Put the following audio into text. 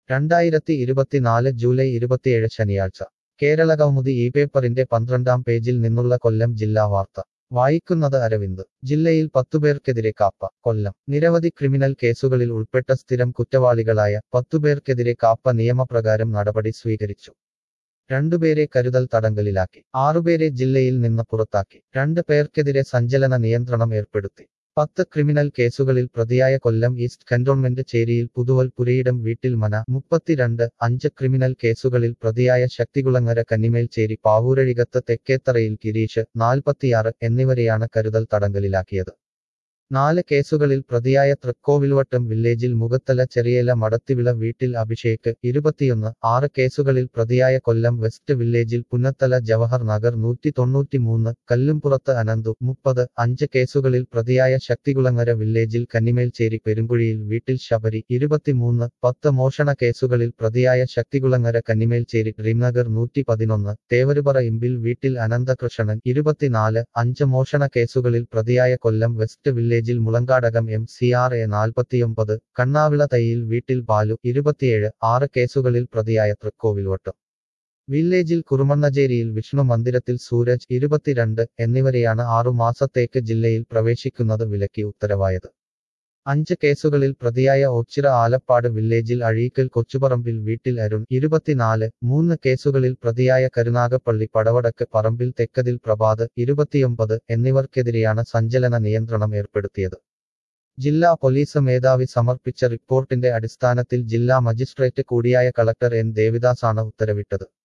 രണ്ടായിരത്തി ഇരുപത്തിനാല് ജൂലൈ ഇരുപത്തിയേഴ് ശനിയാഴ്ച കേരള കൗമുദി ഈ പേപ്പറിന്റെ പന്ത്രണ്ടാം പേജിൽ നിന്നുള്ള കൊല്ലം ജില്ലാ വാർത്ത വായിക്കുന്നത് അരവിന്ദ് ജില്ലയിൽ പത്തുപേർക്കെതിരെ കാപ്പ കൊല്ലം നിരവധി ക്രിമിനൽ കേസുകളിൽ ഉൾപ്പെട്ട സ്ഥിരം കുറ്റവാളികളായ പത്തുപേർക്കെതിരെ കാപ്പ നിയമപ്രകാരം നടപടി സ്വീകരിച്ചു രണ്ടുപേരെ കരുതൽ തടങ്കലിലാക്കി ആറുപേരെ ജില്ലയിൽ നിന്ന് പുറത്താക്കി രണ്ട് പേർക്കെതിരെ സഞ്ചലന നിയന്ത്രണം ഏർപ്പെടുത്തി പത്ത് ക്രിമിനൽ കേസുകളിൽ പ്രതിയായ കൊല്ലം ഈസ്റ്റ് കന്റോൺമെന്റ് ചേരിയിൽ പുതുവൽ പുരയിടം വീട്ടിൽ മന മുപ്പത്തിരണ്ട് അഞ്ച് ക്രിമിനൽ കേസുകളിൽ പ്രതിയായ ശക്തികുളങ്ങര കന്നിമേൽ ചേരി പാവൂരഴികത്ത് തെക്കേത്തറയിൽ ഗിരീഷ് നാൽപ്പത്തിയാറ് എന്നിവരെയാണ് കരുതൽ തടങ്കലിലാക്കിയത് നാല് കേസുകളിൽ പ്രതിയായ തൃക്കോവിൽവട്ടം വില്ലേജിൽ മുഖത്തല ചെറിയല മടത്തിവിള വീട്ടിൽ അഭിഷേക് ഇരുപത്തിയൊന്ന് ആറ് കേസുകളിൽ പ്രതിയായ കൊല്ലം വെസ്റ്റ് വില്ലേജിൽ പുന്നത്തല ജവഹർ നഗർ നൂറ്റി തൊണ്ണൂറ്റിമൂന്ന് കല്ലുംപുറത്ത് അനന്തു മുപ്പത് അഞ്ച് കേസുകളിൽ പ്രതിയായ ശക്തികുളങ്ങര വില്ലേജിൽ കന്നിമേൽച്ചേരി പെരുങ്കുഴിയിൽ വീട്ടിൽ ശബരി ഇരുപത്തിമൂന്ന് പത്ത് മോഷണ കേസുകളിൽ പ്രതിയായ ശക്തികുളങ്ങര കന്നിമേൽച്ചേരി ഡ്രീംനഗർ നൂറ്റി പതിനൊന്ന് തേവരുപറ ഇമ്പിൽ വീട്ടിൽ അനന്തകൃഷ്ണൻ ഇരുപത്തിനാല് അഞ്ച് മോഷണ കേസുകളിൽ പ്രതിയായ കൊല്ലം വെസ്റ്റ് വില്ലേജ് വില്ലേജിൽ Mulankadakam M C R A നാൽപ്പത്തിയൊമ്പത് കണ്ണാവിള തയ്യിൽ വീട്ടിൽ ബാലു ഇരുപത്തിയേഴ് ആറ് കേസുകളിൽ പ്രതിയായ തൃക്കോവിൽവട്ടം വില്ലേജിൽ കുറുമണ്ണജേരിയിൽ വിഷ്ണു മന്ദിരത്തിൽ സൂരജ് ഇരുപത്തിരണ്ട് എന്നിവരെയാണ് ആറു മാസത്തേക്ക് ജില്ലയിൽ പ്രവേശിക്കുന്നത് വിലക്കി ഉത്തരവായത് അഞ്ച് കേസുകളിൽ പ്രതിയായ ഓച്ചിറ ആലപ്പാട് വില്ലേജിൽ അഴീക്കൽ കൊച്ചുപറമ്പിൽ വീട്ടിൽ അരുൺ ഇരുപത്തിനാല് മൂന്ന് കേസുകളിൽ പ്രതിയായ കരുനാഗപ്പള്ളി പടവടക്ക് പറമ്പിൽ തെക്കതിൽ പ്രഭാത് ഇരുപത്തിയൊമ്പത് എന്നിവർക്കെതിരെയാണ് സഞ്ചലന നിയന്ത്രണം ഏർപ്പെടുത്തിയത് ജില്ലാ പോലീസ് മേധാവി സമർപ്പിച്ച റിപ്പോർട്ടിന്റെ അടിസ്ഥാനത്തിൽ ജില്ലാ മജിസ്ട്രേറ്റ് കൂടിയായ കളക്ടർ എൻ ദേവിദാസാണ് ഉത്തരവിട്ടത്